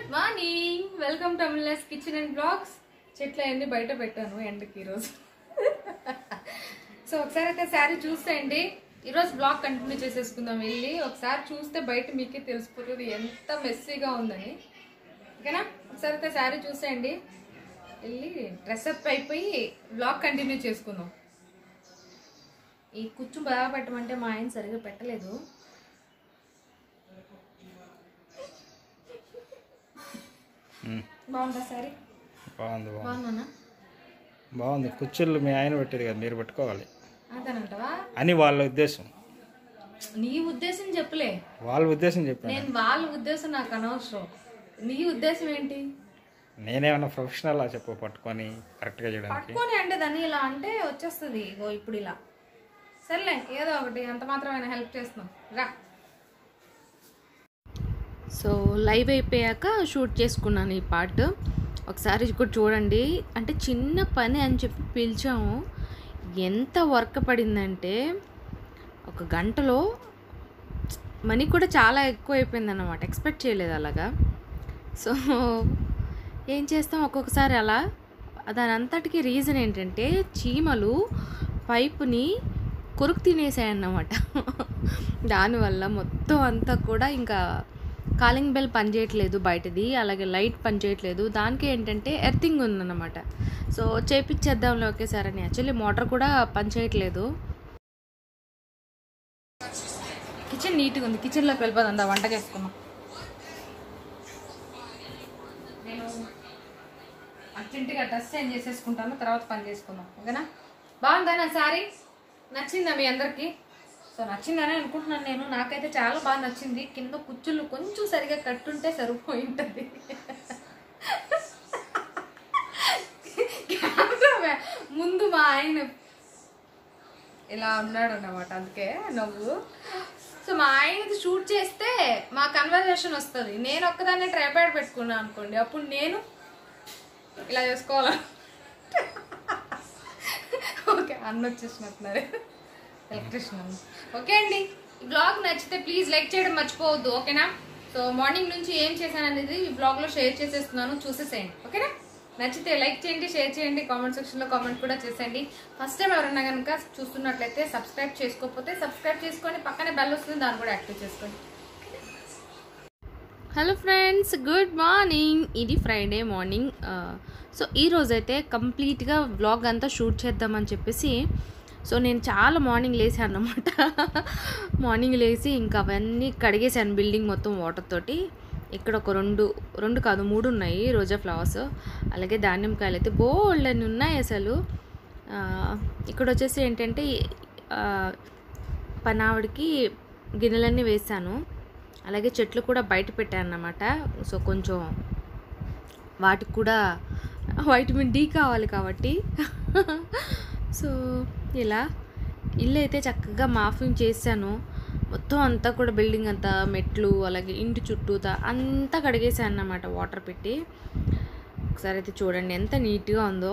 Good morning welcome to Amulya's kitchen and blogs చెట్లు అన్ని బయట పెట్టాను ఎండకి ఈరోజు సో ఒకసారి అయితే శారీ చూసేయండి ఈరోజు బ్లాగ్ కంటిన్యూ చేసేసుకుందాం వెళ్ళి ఒకసారి చూస్తే బయట మీకే తెలిసిపోతుంది ఎంత మెస్సీగా ఉందని ఓకేనా ఒకసారి అయితే శారీ చూసేయండి వెళ్ళి డ్రెస్అప్ అయిపోయి బ్లాగ్ కంటిన్యూ చేసుకుందాం ఈ కుచ్చు బాగా పెట్టమంటే మా ఆయన సరిగా పెట్టలేదు బాగుందా సారీ బాగుంది బాగుంది బాగున్నానా బాగుంది కుర్చీలు మీ ఆయన పెట్టేది కదా మీరు పెట్టుకోవాలి అంతేనంటవా అని వాళ్ళ ఉద్దేశం నీ ఉద్దేశం చెప్పలే వాళ్ళ ఉద్దేశం చెప్పాను నేను వాళ్ళ ఉద్దేశం నాకు అనవసరం నీ ఉద్దేశం ఏంటి నేనేమన్నా ప్రొఫెషనల్ చెప్పు పట్టుకొని కరెక్ట్గా చేయడానికి పట్టుకొని అంటే దాన్ని ఇలా అంటే వచ్చేస్తుంది ఇగో ఇప్పుడు ఇలా సర్లే ఏదో ఒకటి అంత మాత్రమైనా హెల్ప్ చేస్తున్నాం రా సో లైవ్ అయిపోయాక షూట్ చేసుకున్నాను ఈ పార్ట్ ఒకసారి కూడా చూడండి అంటే చిన్న పని అని చెప్పి పిలిచాము ఎంత వర్క్ పడిందంటే ఒక గంటలో మనీ కూడా చాలా ఎక్కువ అయిపోయింది అన్నమాట ఎక్స్పెక్ట్ చేయలేదు అలాగా సో ఏం చేస్తాం ఒక్కొక్కసారి అలా దాని అంతటికి రీజన్ ఏంటంటే చీమలు పైపుని కొరుకు తినేసాయన్నమాట దానివల్ల మొత్తం అంతా కూడా ఇంకా కాలింగ్ బెల్ పనిచేయట్లేదు బయటది అలాగే లైట్ పనిచేయట్లేదు దానికి ఏంటంటే ఎర్తింగ్ ఉందన్నమాట సో చేపించేద్దాంలే ఒకేసారి అని యాక్చువల్లీ మోటార్ కూడా పనిచేయట్లేదు కిచెన్ నీట్గా ఉంది కిచెన్లోకి వెళ్ళిపోదాం దా వంటకి వేసుకున్నాం నేను అర్జెంటుగా డ్రెస్ చేంజ్ చేసేసుకుంటాను తర్వాత పని చేసుకుందాం ఓకేనా బాగుందా నా శారీ నచ్చిందా మీ అందరికీ సో నచ్చిందని అనుకుంటున్నాను నేను నాకైతే చాలా బాగా నచ్చింది కింద కుచ్చులు కొంచెం సరిగా కట్టుంటే సరిపోయి ఉంటుంది కెమెరా ముందు మా ఆయన ఇలా ఉన్నాడు అన్నమాట అందుకే నవ్వు సో మా ఆయనది షూట్ చేస్తే మా కన్వర్జేషన్ వస్తుంది నేను ఒక్కదాన్నే ట్రైపాడ్ పెట్టుకున్నాను అనుకోండి అప్పుడు నేను ఇలా చేసుకోవాలా ఓకే అన్న వచ్చేసినట్టున్నారు ఎలక్ట్రిషియన్ అన్న ఓకే అండి ఈ బ్లాగ్ నచ్చితే ప్లీజ్ లైక్ చేయడం మర్చిపోవద్దు ఓకేనా సో మార్నింగ్ నుంచి ఏం చేశాను అనేది ఈ బ్లాగ్లో షేర్ చేసేస్తున్నాను చూసేసేయండి ఓకేనా నచ్చితే లైక్ చేయండి షేర్ చేయండి కామెంట్ సెక్షన్లో కామెంట్ కూడా చేసేయండి ఫస్ట్ టైం ఎవరన్నా కనుక చూస్తున్నట్లయితే సబ్స్క్రైబ్ చేసుకోకపోతే సబ్స్క్రైబ్ చేసుకొని పక్కనే బెల్ వస్తుంది దాన్ని కూడా యాక్టివ్ చేసుకోండి హలో ఫ్రెండ్స్ గుడ్ మార్నింగ్ ఇది ఫ్రైడే మార్నింగ్ సో ఈరోజు అయితే కంప్లీట్గా వ్లాగ్ అంతా షూట్ చేద్దామని చెప్పేసి సో నేను చాలా మార్నింగ్ లేసాను అన్నమాట మార్నింగ్ లేచి ఇంకా అవన్నీ కడిగేసాను బిల్డింగ్ మొత్తం వాటర్ తోటి ఇక్కడ ఒక రెండు రెండు కాదు మూడు ఉన్నాయి రోజా ఫ్లవర్స్ అలాగే ధాన్యంకాయలు అయితే బోల్డ్ అని ఉన్నాయి అసలు ఆ, ఇక్కడ వచ్చేసి ఏంటంటే ఆ, పనావిడికి గిన్నెలన్నీ వేసాను అలాగే చెట్లు కూడా బయట పెట్టాను అన్నమాట సో కొంచెం వాటికి కూడా వైటమిన్ డి కావాలి కాబట్టి సో ఇలా ఇల్లు అయితే చక్కగా మాఫింగ్ చేశాను మొత్తం అంతా కూడా బిల్డింగ్ అంతా మెట్లు అలాగే ఇంటి చుట్టూతా అంతా కడిగేసాను అన్నమాట వాటర్ పెట్టి ఒకసారి అయితే చూడండి ఎంత నీట్గా ఉందో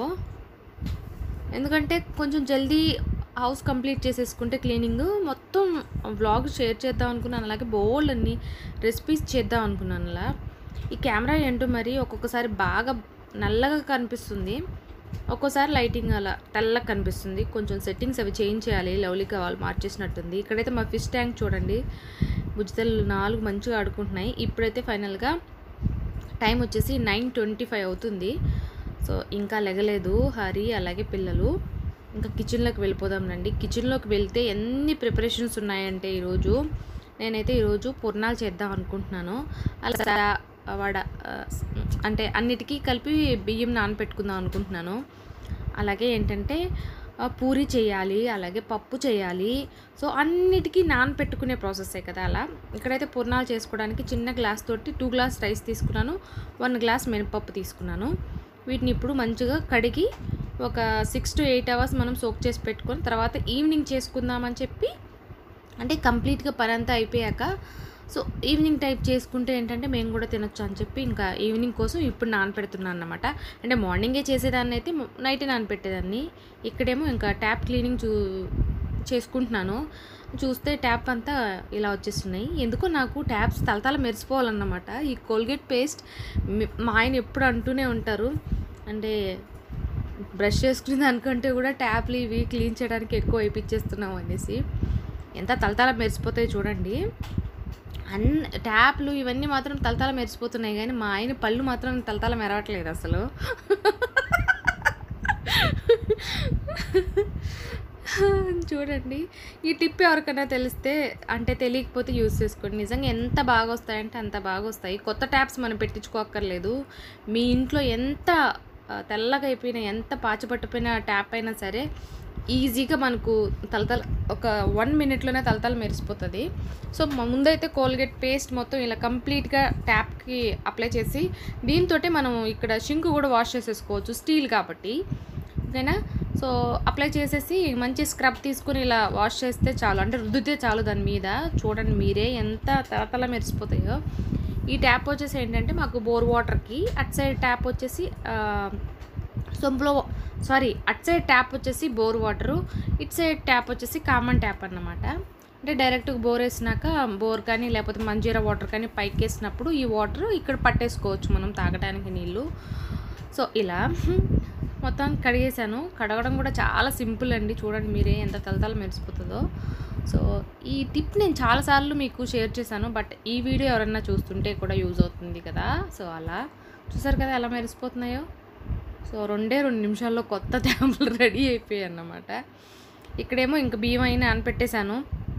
ఎందుకంటే కొంచెం జల్దీ హౌస్ కంప్లీట్ చేసేసుకుంటే క్లీనింగ్ మొత్తం వ్లాగ్ షేర్ చేద్దాం అనుకున్నాను అలాగే బోల్డ్ అన్ని రెసిపీస్ చేద్దాం అనుకున్నాను అలా ఈ కెమెరా ఏంటో మరి ఒక్కొక్కసారి బాగా నల్లగా కనిపిస్తుంది ఒక్కోసారి లైటింగ్ అలా తెల్లగా కనిపిస్తుంది కొంచెం సెట్టింగ్స్ అవి చేంజ్ చేయాలి లవ్లీగా వాళ్ళు మార్చేసినట్టుంది ఇక్కడైతే మా ఫిష్ ట్యాంక్ చూడండి బుజ్జితలు నాలుగు మంచిగా ఆడుకుంటున్నాయి ఇప్పుడైతే ఫైనల్గా టైం వచ్చేసి నైన్ ట్వంటీ ఫైవ్ అవుతుంది సో ఇంకా లెగలేదు హరి అలాగే పిల్లలు ఇంకా కిచెన్లోకి వెళ్ళిపోదాం రండి కిచెన్లోకి వెళ్తే ఎన్ని ప్రిపరేషన్స్ ఉన్నాయంటే ఈరోజు నేనైతే ఈరోజు పూర్ణాలు చేద్దాం అనుకుంటున్నాను అలా వడ ఆ, అంటే అన్నిటికీ కలిపి బియ్యం నానపెట్టుకుందాం అనుకుంటున్నాను అలాగే ఏంటంటే ఆ, పూరి చేయాలి అలాగే పప్పు చేయాలి సో అన్నిటికీ నానపెట్టుకునే ప్రాసెసే కదా అలా ఇక్కడైతే పూర్ణాలు చేసుకోవడానికి చిన్న గ్లాస్ తోటి టూ గ్లాస్ రైస్ తీసుకున్నాను వన్ గ్లాస్ మినపప్పు తీసుకున్నాను వీటిని ఇప్పుడు మంచిగా కడిగి ఒక సిక్స్ టు ఎయిట్ అవర్స్ మనం సోక్ చేసి పెట్టుకొని తర్వాత ఈవినింగ్ చేసుకుందామని చెప్పి అంటే కంప్లీట్గా పని అంతా అయిపోయాక సో ఈవినింగ్ టైప్ చేసుకుంటే ఏంటంటే మేము కూడా తినొచ్చు అని చెప్పి ఇంకా ఈవినింగ్ కోసం ఇప్పుడు నానపెడుతున్నాను అన్నమాట అంటే మార్నింగే చేసేదాన్ని అయితే నైట్ నానపెట్టేదాన్ని ఇక్కడేమో ఇంకా ట్యాప్ క్లీనింగ్ చూ చేసుకుంటున్నాను చూస్తే ట్యాప్ అంతా ఇలా వచ్చేస్తున్నాయి ఎందుకో నాకు ట్యాప్స్ తలతల మెరిసిపోవాలన్నమాట ఈ కోల్గేట్ పేస్ట్ మీ- మా ఆయన ఎప్పుడు అంటూనే ఉంటారు అంటే బ్రష్ చేసుకునే దానికంటే కూడా ట్యాప్లు ఇవి క్లీన్ చేయడానికి ఎక్కువ వేయించేస్తున్నాం అనేసి ఎంత తలతల మెరిసిపోతాయి చూడండి అన్ ట్యాప్లు ఇవన్నీ మాత్రం తలతల మెరిసిపోతున్నాయి కానీ మా ఆయన పళ్ళు మాత్రం తలతల మెరవట్లేదు అసలు చూడండి ఈ టిప్ ఎవరికైనా తెలిస్తే అంటే తెలియకపోతే యూస్ చేసుకోండి నిజంగా ఎంత బాగా వస్తాయంటే అంత బాగా వస్తాయి కొత్త ట్యాప్స్ మనం పెట్టించుకోక్కర్లేదు మీ ఇంట్లో ఎంత ఆ, తెల్లగా అయిపోయిన ఎంత పాచిపట్టిపోయిన ట్యాప్ అయినా సరే ఈజీగా మనకు తలతల ఒక వన్ మినిట్లోనే తలతల మెరిసిపోతుంది సో మ- ముందైతే కోల్గేట్ పేస్ట్ మొత్తం ఇలా కంప్లీట్గా ట్యాప్కి అప్లై చేసి దీంతో మనం ఇక్కడ షింక్ కూడా వాష్ చేసేసుకోవచ్చు స్టీల్ కాబట్టి ఓకేనా సో అప్లై చేసేసి మంచి స్క్రబ్ తీసుకుని ఇలా వాష్ చేస్తే చాలు అంటే రుద్దితే చాలు దాని మీద చూడండి మీరే ఎంత తలతల మెరిసిపోతాయో ఈ ట్యాప్ వచ్చేసి ఏంటంటే మాకు బోర్ వాటర్కి అట్ సైడ్ ట్యాప్ వచ్చేసి ఆ, సొంపులో సారీ అట్ సైడ్ ట్యాప్ వచ్చేసి bore water it side tap వచ్చేసి కామన్ ట్యాప్ అన్నమాట అంటే డైరెక్ట్గా బోర్ వేసినాక బోర్ కానీ లేకపోతే మంజీరా వాటర్ కానీ పైకి వేసినప్పుడు ఈ వాటర్ ఇక్కడ పట్టేసుకోవచ్చు మనం తాగడానికి నీళ్ళు సో ఇలా మొత్తం కడిగేశాను కడగడం కూడా చాలా సింపుల్ అండి చూడండి మీరే ఎంత తలతల మెరిసిపోతుందో సో ఈ టిప్ నేను చాలాసార్లు మీకు షేర్ చేశాను బట్ ఈ వీడియో ఎవరన్నా చూస్తుంటే కూడా యూజ్ అవుతుంది కదా సో అలా చూసారు కదా ఎలా మెరిసిపోతున్నాయో సో రెండే రెండు నిమిషాల్లో కొత్త ట్యాంపులు రెడీ అయిపోయాయి అన్నమాట ఇక్కడేమో ఇంక బియ్యం అయినా నానపెట్టేశాను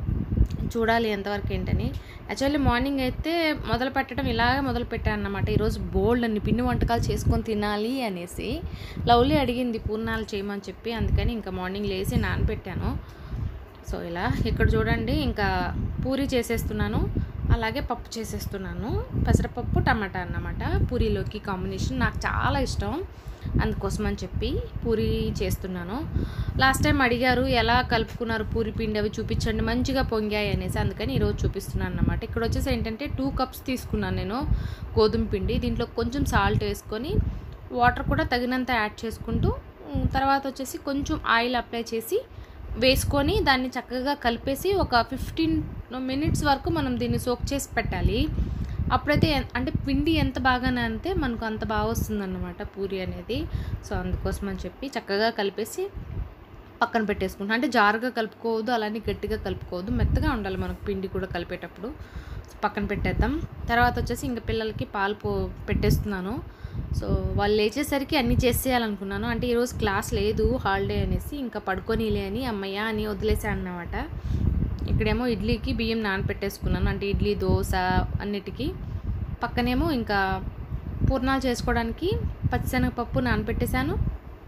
చూడాలి ఎంతవరకు ఏంటని యాక్చువల్లీ మార్నింగ్ అయితే మొదలు పెట్టడం ఇలాగే మొదలు పెట్టాను అన్నమాట ఈరోజు బోల్డ్ అన్ని పిండి వంటకాలు చేసుకొని తినాలి అనేసి లవ్లీ అడిగింది పూర్ణాలు చేయమని చెప్పి అందుకని ఇంకా మార్నింగ్ లేచి నానపెట్టాను సో ఇలా ఇక్కడ చూడండి ఇంకా పూరి చేసేస్తున్నాను అలాగే పప్పు చేసేస్తున్నాను పెసరపప్పు టమాటా అన్నమాట పూరీలోకి కాంబినేషన్ నాకు చాలా ఇష్టం అందుకోసం అని చెప్పి పూరి చేస్తున్నాను లాస్ట్ టైం అడిగారు ఎలా కలుపుకున్నారు పూరి పిండి అవి చూపించండి మంచిగా పొంగాయి అనేసి అందుకని ఈరోజు చూపిస్తున్నాను అన్నమాట ఇక్కడ వచ్చేసి ఏంటంటే టూ కప్స్ తీసుకున్నాను నేను గోధుమ పిండి దీంట్లో కొంచెం సాల్ట్ వేసుకొని వాటర్ కూడా తగినంత యాడ్ చేసుకుంటూ ఉమ్, తర్వాత వచ్చేసి కొంచెం ఆయిల్ అప్లై చేసి వేసుకొని దాన్ని చక్కగా కలిపేసి ఒక ఫిఫ్టీన్ మినిట్స్ వరకు మనం దీన్ని సోక్ చేసి పెట్టాలి అప్పుడైతే ఎన్- అంటే పిండి ఎంత బాగానే అంటే మనకు అంత బాగా వస్తుందన్నమాట పూరి అనేది సో అందుకోసం అని చెప్పి చక్కగా కలిపేసి పక్కన పెట్టేసుకుంటాం అంటే జారుగా కలుపుకోవద్దు అలానే గట్టిగా కలుపుకోవద్దు మెత్తగా ఉండాలి మనకు పిండి కూడా కలిపేటప్పుడు సో పక్కన పెట్టేద్దాం తర్వాత వచ్చేసి ఇంకా పిల్లలకి పాలు పో పెట్టేస్తున్నాను సో వాళ్ళు లేచేసరికి అన్నీ చేసేయాలనుకున్నాను అంటే ఈరోజు క్లాస్ లేదు హాలిడే అనేసి ఇంకా పడుకోనిలే అని అమ్మయ్య అని వదిలేసాను అన్నమాట ఇక్కడేమో ఇడ్లీకి బియ్యం నానపెట్టేసుకున్నాను అంటే ఇడ్లీ దోశ అన్నిటికీ పక్కనేమో ఇంకా పూర్ణాలు చేసుకోవడానికి పచ్చిశనగపప్పు నానపెట్టేశాను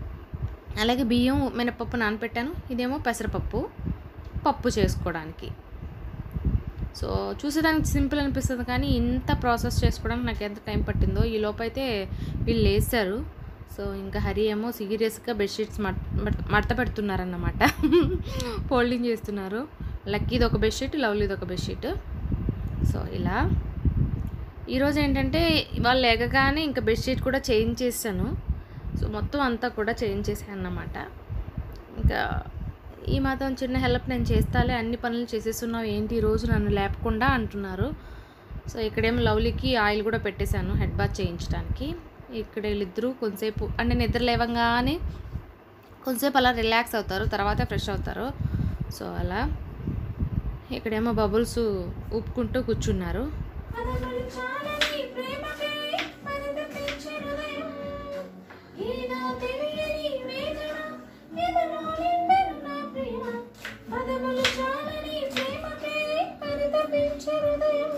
అలాగే బియ్యం మినపప్పు నానపెట్టాను ఇదేమో పెసరపప్పు పప్పు చేసుకోవడానికి సో చూసేదానికి సింపుల్ అనిపిస్తుంది కానీ ఇంత ప్రాసెస్ చేసుకోవడానికి నాకు ఎంత టైం పట్టిందో ఈ లోపైతే వీళ్ళు లేస్తారు సో ఇంకా హరి ఏమో సీరియస్గా బెడ్షీట్స్ మడత పెడుతున్నారన్నమాట ఫోల్డింగ్ చేస్తున్నారు లక్కీది ఒక బెడ్షీట్ లవ్లీది ఒక బెడ్షీట్ సో ఇలా ఈరోజు ఏంటంటే వాళ్ళు లేకగానే ఇంకా బెడ్షీట్ కూడా చేంజ్ చేశాను సో మొత్తం అంతా కూడా చేంజ్ చేశాను అన్నమాట ఇంకా ఈ మాత్రం చిన్న హెల్ప్ నేను చేస్తాలే అన్ని పనులు చేసేస్తున్నావు ఏంటి ఈ రోజు నన్ను లేపకుండా అంటున్నారు సో ఇక్కడేమో లవ్లీకి ఆయిల్ కూడా పెట్టేశాను హెడ్ బాత్ చేయించడానికి ఇక్కడ వీళ్ళిద్దరూ కొంతసేపు అంటే నిద్ర లేవంగానే కొంతసేపు అలా రిలాక్స్ అవుతారు తర్వాత ఫ్రెష్ అవుతారు సో అలా ఇక్కడేమో బబుల్స్ ఊపుకుంటూ కూర్చున్నారు పదములు చాలని ప్రేమకై పరితపించే హృదయం. ఏదో తెలియని వేదన, ఎదలో నిండెను నా ప్రేమ. పదములు చాలని ప్రేమకై పరితపించే హృదయం.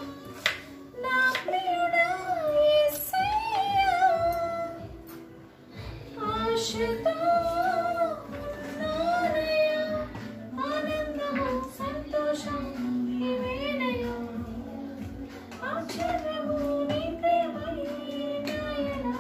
నా ప్రియుడా యేసయ్యా, ఆశతో నానయ్య, ఆనందము, సంతోషం నీవేనయ్యా. ఆశ్చర్యము నీ ప్రేమయే నాయనా.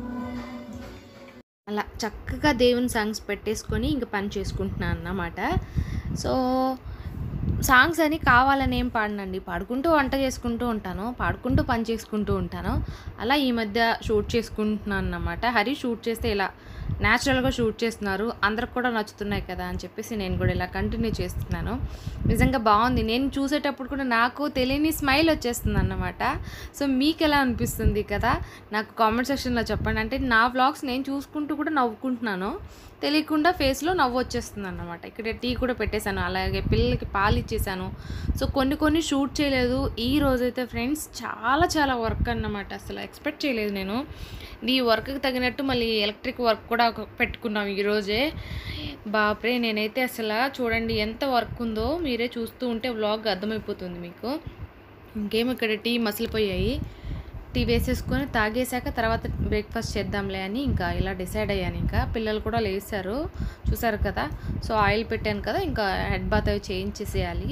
అలా చక్కగా దేవుని సాంగ్స్ పెట్టేసుకొని ఇంక పని చేసుకుంటున్నాను అన్నమాట సో సాంగ్స్ అని కావాలని ఏం పాడనండి పాడుకుంటూ వంట చేసుకుంటూ ఉంటాను పాడుకుంటూ పని చేసుకుంటూ ఉంటాను అలా ఈ మధ్య షూట్ చేసుకుంటున్నాను అన్నమాట హరి షూట్ చేస్తే ఇలా న్యాచురల్గా షూట్ చేస్తున్నారు అందరికి కూడా నచ్చుతున్నాయి కదా అని చెప్పేసి నేను కూడా ఇలా కంటిన్యూ చేస్తున్నాను నిజంగా బాగుంది నేను చూసేటప్పుడు కూడా నాకు తెలియని స్మైల్ వచ్చేస్తుంది అన్నమాట సో మీకు ఎలా అనిపిస్తుంది కదా నాకు కామెంట్ సెక్షన్లో చెప్పండి అంటే నా వ్లాగ్స్ నేను చూసుకుంటూ కూడా నవ్వుకుంటున్నాను తెలియకుండా ఫేస్లో నవ్వు వచ్చేస్తుంది అన్నమాట ఇక్కడ టీ కూడా పెట్టేశాను అలాగే పిల్లలకి పాలు ఇచ్చేసాను సో కొన్ని కొన్ని షూట్ చేయలేదు ఈ రోజైతే ఫ్రెండ్స్ చాలా చాలా వర్క్ అన్నమాట అసలు ఎక్స్పెక్ట్ చేయలేదు నేను ఈ వర్క్కి తగినట్టు మళ్ళీ ఎలక్ట్రిక్ వర్క్ కూడా ఒక- పెట్టుకున్నాం ఈరోజే బాప్రే నేనైతే అసలు చూడండి ఎంత వర్క్ ఉందో మీరే చూస్తూ ఉంటే వ్లాగ్ అర్థమైపోతుంది మీకు ఇంకేం ఇక్కడ టీ మసిలిపోయాయి టీ వేసేసుకొని తాగేశాక తర్వాత బ్రేక్ఫాస్ట్ చేద్దాంలే అని ఇంకా ఇలా డిసైడ్ అయ్యాను ఇంకా పిల్లలు కూడా లేచారు చూసారు కదా సో ఆయిల్ పెట్టాను కదా ఇంకా హెడ్ బాత్ అవి చేయించేసేయాలి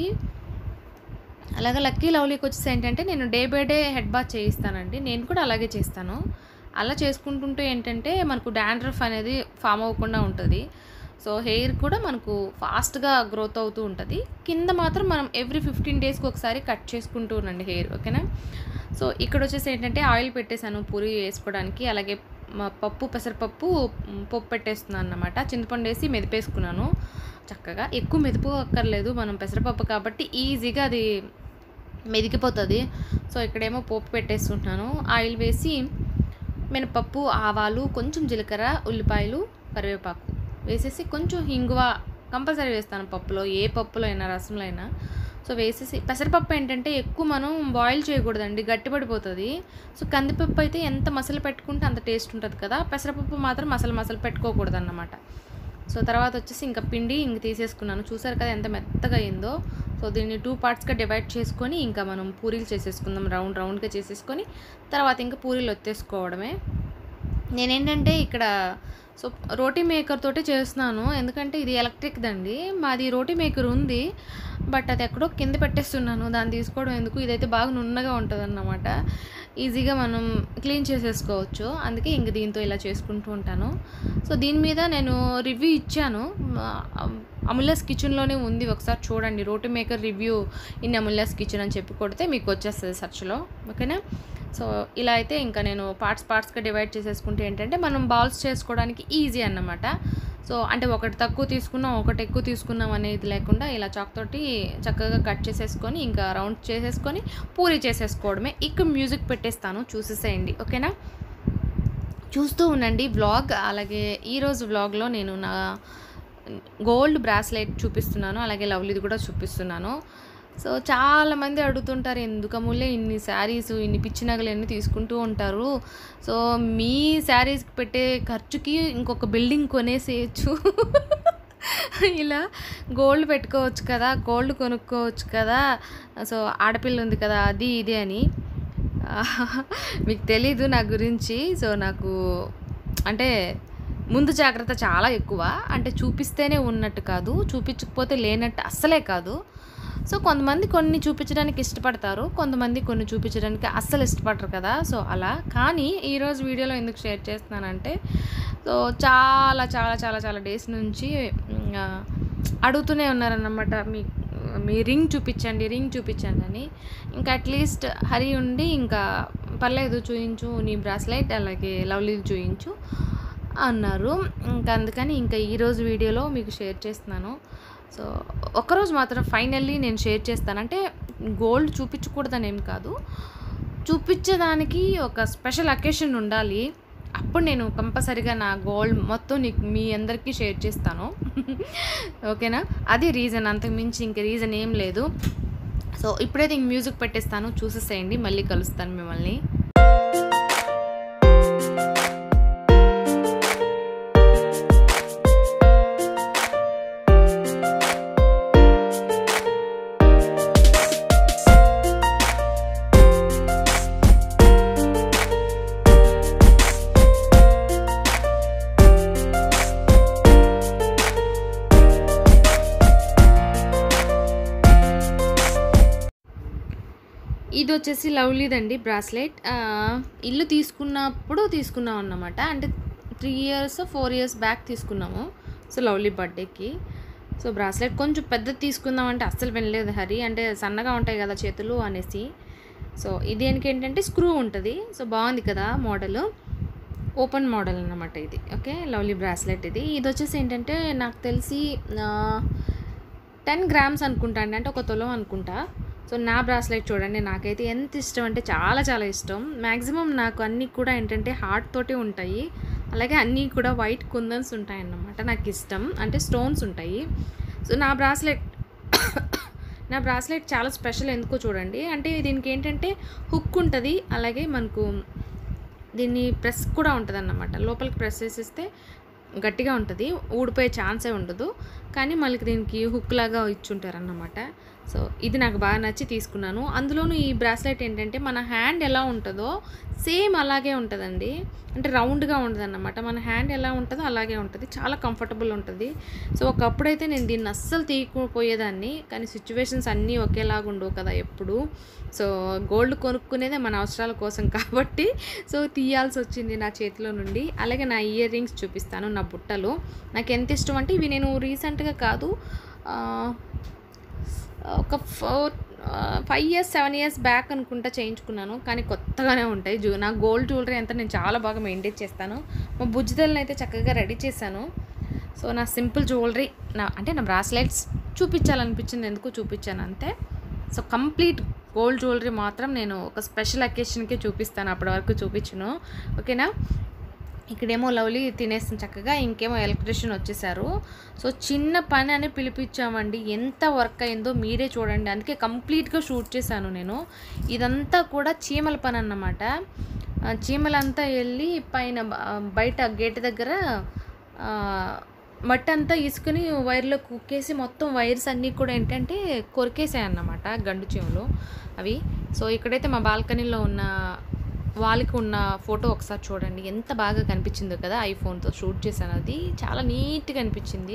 అలాగే లక్కీ లవ్లీకి వచ్చేసి ఏంటంటే నేను day by day head bath చేయిస్తానండి నేను కూడా అలాగే చేస్తాను అలా చేసుకుంటుంటే ఏంటంటే మనకు డాండ్రఫ్ అనేది ఫామ్ అవ్వకుండా ఉంటుంది సో హెయిర్ కూడా మనకు ఫాస్ట్గా గ్రోత్ అవుతూ ఉంటుంది కింద మాత్రం మనం ఎవ్రీ ఫిఫ్టీన్ డేస్కి ఒకసారి కట్ చేసుకుంటూ ఉండండి హెయిర్ ఓకేనా సో ఇక్కడ వచ్చేసి ఏంటంటే ఆయిల్ పెట్టేశాను పూరి వేసుకోవడానికి అలాగే మా పప్పు పెసరపప్పు మ్, పప్పు పెట్టేస్తున్నాను అన్నమాట చింతపండు వేసి మెదిపేసుకున్నాను చక్కగా ఎక్కువ మెదుపు అక్కర్లేదు మనం పెసరపప్పు కాబట్టి ఈజీగా అది మెదికిపోతుంది సో ఇక్కడేమో పోపు పెట్టేస్తుంటున్నాను ఆయిల్ వేసి మినపప్పు ఆవాలు కొంచెం జీలకర్ర ఉల్లిపాయలు కరివేపాకు వేసేసి కొంచెం హింగువ కంపల్సరీ వేస్తాను పప్పులో ఏ పప్పులో అయినా రసంలో అయినా సో వేసేసి పెసరపప్పు ఏంటంటే ఎక్కువ మనం బాయిల్ చేయకూడదండి గట్టిపడిపోతుంది సో కందిపప్పు అయితే ఎంత మసాలా పెట్టుకుంటే అంత టేస్ట్ ఉంటుంది కదా పెసరపప్పు మాత్రం మసాలా మసాలా పెట్టుకోకూడదు అన్నమాట సో తర్వాత వచ్చేసి ఇంకా పిండి ఇంక తీసేసుకున్నాను చూసారు కదా ఎంత మెత్తగా అయిందో సో దీన్ని టూ పార్ట్స్గా డివైడ్ చేసుకొని ఇంకా మనం పూరీలు చేసేసుకుందాం రౌండ్ రౌండ్గా చేసేసుకొని తర్వాత ఇంకా పూరీలు వచ్చేసుకోవడమే నేనేంటంటే ఇక్కడ సో రోటీ మేకర్ తోటి చేస్తున్నాను ఎందుకంటే ఇది ఎలక్ట్రిక్ దండి మాది రోటీ మేకర్ ఉంది బట్ అది ఎక్కడో కింద పెట్టేస్తున్నాను దాన్ని తీసుకోవడం ఎందుకు ఇదైతే బాగా నున్నగా ఉంటుంది అన్నమాట ఈజీగా మనం క్లీన్ చేసేసుకోవచ్చు అందుకే ఇంక దీంతో ఇలా చేసుకుంటూ ఉంటాను సో దీని మీద నేను రివ్యూ ఇచ్చాను అముల్యాస్ కిచెన్లోనే ఉంది ఒకసారి చూడండి roti maker review in Amulya's kitchen అని చెప్పి కొడితే మీకు వచ్చేస్తుంది సెర్చ్లో ఓకేనా సో ఇలా అయితే ఇంకా నేను పార్ట్స్ పార్ట్స్గా డివైడ్ చేసేసుకుంటే ఏంటంటే మనం బాల్స్ చేసుకోవడానికి ఈజీ అన్నమాట సో అంటే ఒకటి తక్కువ తీసుకున్నాం ఒకటి ఎక్కువ తీసుకున్నాం అనేది లేకుండా ఇలా చాక్ తోటి చక్కగా కట్ చేసేసుకొని ఇంకా రౌండ్ చేసేసుకొని పూరి చేసేసుకోవడమే ఇక మ్యూజిక్ పెట్టేస్తాను చూసేసేయండి ఓకేనా చూస్తూ ఉండండి వ్లాగ్ అలాగే ఈరోజు వ్లాగ్లో నేను నా గోల్డ్ బ్రాస్లెట్ చూపిస్తున్నాను అలాగే లవ్లీది కూడా చూపిస్తున్నాను సో చాలామంది అడుగుతుంటారు ఎందుకు అమూల్య ఇన్ని శారీస్ ఇన్ని పిచ్చి నగలు అన్నీ తీసుకుంటూ ఉంటారు సో మీ శారీస్కి పెట్టే ఖర్చుకి ఇంకొక బిల్డింగ్ కొనేసేయచ్చు ఇలా గోల్డ్ పెట్టుకోవచ్చు కదా గోల్డ్ కొనుక్కోవచ్చు కదా సో ఆడపిల్ల ఉంది కదా అది ఇది అని మీకు తెలీదు నా గురించి సో నాకు అంటే ముందు జాగ్రత్త చాలా ఎక్కువ అంటే చూపిస్తేనే ఉన్నట్టు కాదు చూపించకపోతే లేనట్టు అస్సలే కాదు సో కొంతమంది కొన్ని చూపించడానికి ఇష్టపడతారు కొంతమంది కొన్ని చూపించడానికి అస్సలు ఇష్టపడరు కదా సో అలా కానీ ఈరోజు వీడియోలో ఎందుకు షేర్ చేస్తున్నానంటే సో చాలా చాలా చాలా చాలా డేస్ నుంచి మ్, ఆ, అడుగుతూనే ఉన్నారన్నమాట మీ మీ రింగ్ చూపించండి రింగ్ చూపించండి అని ఇంకా అట్లీస్ట్ హరి ఉండి ఇంకా పర్లేదు చూయించు నీ బ్రాస్లైట్ అలాగే లవ్లీ చూయించు అన్నారు ఇంకా అందుకని ఇంకా ఈరోజు వీడియోలో మీకు షేర్ చేస్తున్నాను సో ఒక్కరోజు మాత్రం ఫైనల్లీ నేను షేర్ చేస్తాను అంటే గోల్డ్ చూపించకూడదని ఏం కాదు చూపించడానికి ఒక స్పెషల్ అకేషన్ ఉండాలి అప్పుడు నేను కంపల్సరిగా నా గోల్డ్ మొత్తం నీకు మీ అందరికీ షేర్ చేస్తాను ఓకేనా అది రీజన్ అంతకు మించి ఇంక రీజన్ ఏం లేదు సో ఇప్పుడైతే ఇంక మ్యూజిక్ పెట్టేస్తాను చూసేసేయండి మళ్ళీ కలుస్తాను మిమ్మల్ని ఇది వచ్చేసి లవ్లీదండి బ్రాస్లెట్ ఆ, ఇల్లు తీసుకున్నప్పుడు తీసుకున్నాం అన్నమాట అంటే three years four years back తీసుకున్నాము సో లవ్లీ బర్త్డేకి సో బ్రాస్లెట్ కొంచెం పెద్దది తీసుకుందాం అంటే అస్సలు వినలేదు హరి అంటే సన్నగా ఉంటాయి కదా చేతులు అనేసి సో ఇది దేనికి ఏంటంటే స్క్రూ ఉంటుంది సో బాగుంది కదా మోడల్ ఓపెన్ మోడల్ అన్నమాట ఇది ఓకే లవ్లీ బ్రాస్లెట్ ఇది ఇది వచ్చేసి ఏంటంటే నాకు తెలిసి టెన్ గ్రామ్స్ అనుకుంటా అండి అంటే ఒక తులం అనుకుంటా సో నా బ్రాస్లెట్ చూడండి నాకైతే ఎంత ఇష్టం అంటే చాలా చాలా ఇష్టం మ్యాక్సిమం నాకు అన్నీ కూడా ఏంటంటే హార్ట్ తోటి ఉంటాయి అలాగే అన్నీ కూడా వైట్ కుందన్స్ ఉంటాయి అన్నమాట నాకు ఇష్టం అంటే స్టోన్స్ ఉంటాయి సో నా బ్రాస్లెట్ నా బ్రాస్లెట్ చాలా స్పెషల్ ఎందుకో చూడండి అంటే దీనికి ఏంటంటే హుక్ ఉంటుంది అలాగే మనకు దీన్ని ప్రెస్ కూడా ఉంటుంది అన్నమాట లోపలికి ప్రెస్ చేసేస్తే గట్టిగా ఉంటుంది ఊడిపోయే ఛాన్సే ఉండదు కానీ మళ్ళీ దీనికి హుక్ లాగా ఇచ్చుంటారన్నమాట సో ఇది నాకు బాగా నచ్చి తీసుకున్నాను అందులోనూ ఈ బ్రాస్లెట్ ఏంటంటే మన హ్యాండ్ ఎలా ఉంటుందో సేమ్ అలాగే ఉంటుందండి అంటే రౌండ్గా ఉంటుంది అన్నమాట మన హ్యాండ్ ఎలా ఉంటుందో అలాగే ఉంటుంది చాలా కంఫర్టబుల్ ఉంటుంది సో ఒకప్పుడైతే నేను దీన్ని అస్సలు తీయకపోయేదాన్ని కానీ సిచ్యువేషన్స్ అన్నీ ఒకేలాగా ఉండవు కదా ఎప్పుడు సో గోల్డ్ కొనుక్కునేదే మన అవసరాల కోసం కాబట్టి సో తీయాల్సి వచ్చింది నా చేతిలో నుండి అలాగే నా ఇయర్ రింగ్స్ చూపిస్తాను నా బుట్టలు నాకు ఎంత ఇష్టం అంటే ఇవి నేను రీసెంట్గా కాదు ఆ, ఒక four five years seven years back అనుకుంటా చేయించుకున్నాను కానీ కొత్తగానే ఉంటాయి జూ నా గోల్డ్ జ్యువెలరీ అంతా నేను చాలా బాగా మెయింటైన్ చేస్తాను మా బుజ్జిదల్ని అయితే చక్కగా రెడీ చేశాను సో నా సింపుల్ జ్యువెలరీ నా అంటే నా బ్రాస్లెట్స్ చూపించాలనిపించింది ఎందుకు చూపించాను అంతే సో కంప్లీట్ గోల్డ్ జ్యువెలరీ మాత్రం నేను ఒక స్పెషల్ అకేషన్కే చూపిస్తాను అప్పటి వరకు చూపించను ఓకేనా ఇక్కడేమో లవ్లీ తినేస్తుంది చక్కగా ఇంకేమో ఎలక్ట్రీషియన్ వచ్చేసారు సో చిన్న పని అని పిలిపించామండి ఎంత వర్క్ అయిందో మీరే చూడండి అందుకే కంప్లీట్గా షూట్ చేశాను నేను ఇదంతా కూడా చీమల పని అన్నమాట ఆ, చీమలంతా వెళ్ళి పైన బ- బయట గేట్ దగ్గర ఆ, మట్టి అంతా ఇసుకుని వైర్లో కుక్కేసి మొత్తం వైర్స్ అన్నీ కూడా ఏంటంటే కొరికేసాయి అన్నమాట గండు చీమలు అవి సో ఇక్కడైతే మా బాల్కనీలో ఉన్న వాళ్ళకి ఉన్న ఫోటో ఒకసారి చూడండి ఎంత బాగా కనిపించిందో కదా ఐఫోన్తో షూట్ చేశాను అది చాలా నీట్గా అనిపించింది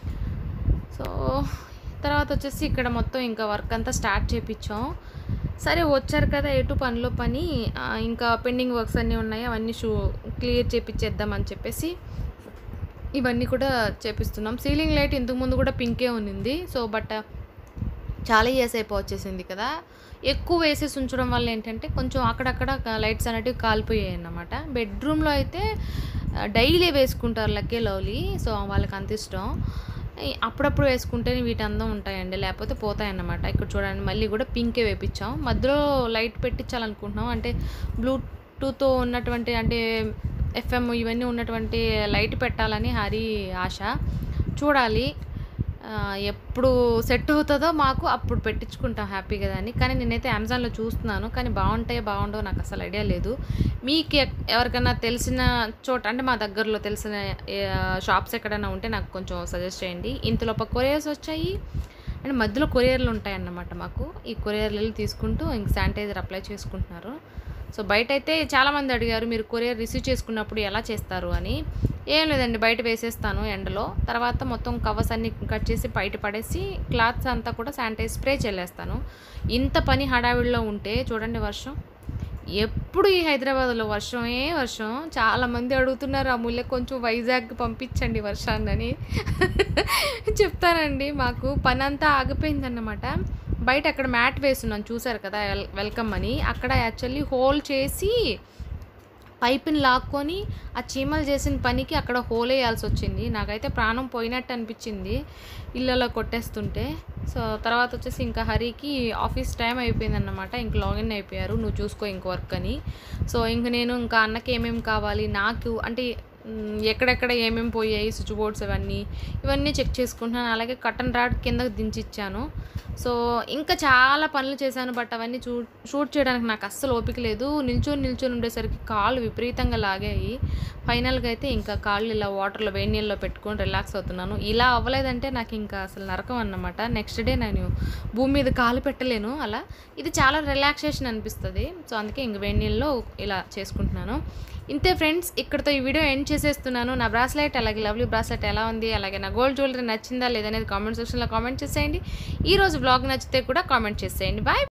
సో తర్వాత వచ్చేసి ఇక్కడ మొత్తం ఇంకా వర్క్ అంతా స్టార్ట్ చేయించాం సరే వచ్చారు కదా ఎటు పనిలో పని ఆ, ఇంకా పెండింగ్ వర్క్స్ అన్నీ ఉన్నాయి అవన్నీ షూ క్లియర్ చేపించేద్దాం అని చెప్పేసి ఇవన్నీ కూడా చేపిస్తున్నాం సీలింగ్ లైట్ ఇంతకు ముందు కూడా పింకే ఉన్నింది సో బట్ చాలా ఇయర్స్ అయిపో వచ్చేసింది కదా ఎక్కువ వేసేసి ఉంచడం వల్ల ఏంటంటే కొంచెం అక్కడక్కడ లైట్స్ అనేటివి కాలిపోయాయి అన్నమాట బెడ్రూమ్లో అయితే డైలీ వేసుకుంటారు లక్కే లవ్లీ సో వాళ్ళకి అంత ఇష్టం ఈ అప్పుడప్పుడు వేసుకుంటేనే వీటి అందం ఉంటాయండి లేకపోతే పోతాయన్నమాట ఇక్కడ చూడండి మళ్ళీ కూడా పింకే వేపించాం మధ్యలో లైట్ పెట్టించాలనుకుంటున్నాం అంటే బ్లూటూత్తో ఉన్నటువంటి అంటే ఎఫ్ఎం ఇవన్నీ ఉన్నటువంటి లైట్ పెట్టాలని హరి ఆశ చూడాలి ఆ, ఎప్పుడు సెట్ అవుతుందో మాకు అప్పుడు పెట్టించుకుంటాం హ్యాపీగా దాన్ని కానీ నేనైతే అమెజాన్లో చూస్తున్నాను కానీ బాగుంటాయో బాగుండవు నాకు అసలు ఐడియా లేదు మీకు ఎక్- ఎవరికైనా తెలిసిన చోట అంటే మా దగ్గరలో తెలిసిన షాప్స్ ఎక్కడైనా ఉంటే నాకు కొంచెం సజెస్ట్ చేయండి ఇంతలోప కొరియర్స్ వచ్చాయి అండ్ మధ్యలో కొరియర్లు ఉంటాయన్నమాట మాకు ఈ కొరియర్లు వెళ్ళి తీసుకుంటూ ఇంక శానిటైజర్ అప్లై చేసుకుంటున్నారు సో బయట అయితే చాలామంది అడిగారు మీరు కొరియర్ రిసీవ్ చేసుకున్నప్పుడు ఎలా చేస్తారు అని ఏం లేదండి బయట వేసేస్తాను ఎండలో తర్వాత మొత్తం కవర్స్ అన్ని కట్ చేసి బయట పడేసి క్లాత్స్ అంతా కూడా శానిటైజ్ స్ప్రే చెల్లేస్తాను ఇంత పని హడావిడిలో ఉంటే చూడండి వర్షం ఎప్పుడు ఈ హైదరాబాద్లో వర్షమే వర్షం చాలామంది అడుగుతున్నారు అమూల్య కొంచెం వైజాగ్ పంపించండి వర్షాన్ని చెప్తానండి మాకు పని అంతా ఆగిపోయిందన్నమాట బయట అక్కడ మ్యాట్ వేస్తున్నాను చూసారు కదా వెల్ వెల్కమ్ అని అక్కడ యాక్చువల్లీ హోల్ చేసి పైపుని లాక్కొని ఆ చీమలు చేసిన పనికి అక్కడ హోల్ వేయాల్సి వచ్చింది నాకైతే ప్రాణం పోయినట్టు అనిపించింది ఇళ్ళలో కొట్టేస్తుంటే సో తర్వాత వచ్చేసి ఇంకా హరికి ఆఫీస్ టైం అయిపోయిందన్నమాట ఇంక లాగిన్ అయిపోయారు నువ్వు చూసుకో ఇంక వర్క్ అని సో ఇంక నేను ఇంకా అన్నకి ఏమేమి కావాలి నాకు అంటే మ్, ఎక్కడెక్కడ ఏమేమి పోయాయి స్విచ్ బోర్డ్స్ అవన్నీ ఇవన్నీ చెక్ చేసుకుంటున్నాను అలాగే కటన్ రాడ్ కిందకి దించిచ్చాను సో ఇంకా చాలా పనులు చేశాను బట్ అవన్నీ చూ షూట్ చేయడానికి నాకు అస్సలు ఓపిక లేదు నిల్చొని నిల్చొని ఉండేసరికి కాళ్ళు విపరీతంగా లాగాయి ఫైనల్గా అయితే ఇంకా కాళ్ళు ఇలా వాటర్లో వేడి నీళ్ళలో పెట్టుకొని రిలాక్స్ అవుతున్నాను ఇలా అవ్వలేదంటే నాకు ఇంకా అసలు నరకం అన్నమాట నెక్స్ట్ డే నేను భూమి మీద కాలు పెట్టలేను అలా ఇది చాలా రిలాక్సేషన్ అనిపిస్తుంది సో అందుకే ఇంక వేడి నీళ్ళలో ఇలా చేసుకుంటున్నాను ఇంతే ఫ్రెండ్స్ ఇక్కడతో ఈ వీడియో ఎండ్ చేసేస్తున్నాను నా బ్రాస్లెట్ అలాగే లవ్లీ బ్రాస్లెట్ ఎలా ఉంది అలాగే నా గోల్డ్ జ్యువెలరీ నచ్చిందా లేదనేది కామెంట్ సెక్షన్లో కామెంట్ చేసేయండి ఈ రోజు బ్లాగ్ నచ్చితే కూడా కామెంట్ చేసేయండి బాయ్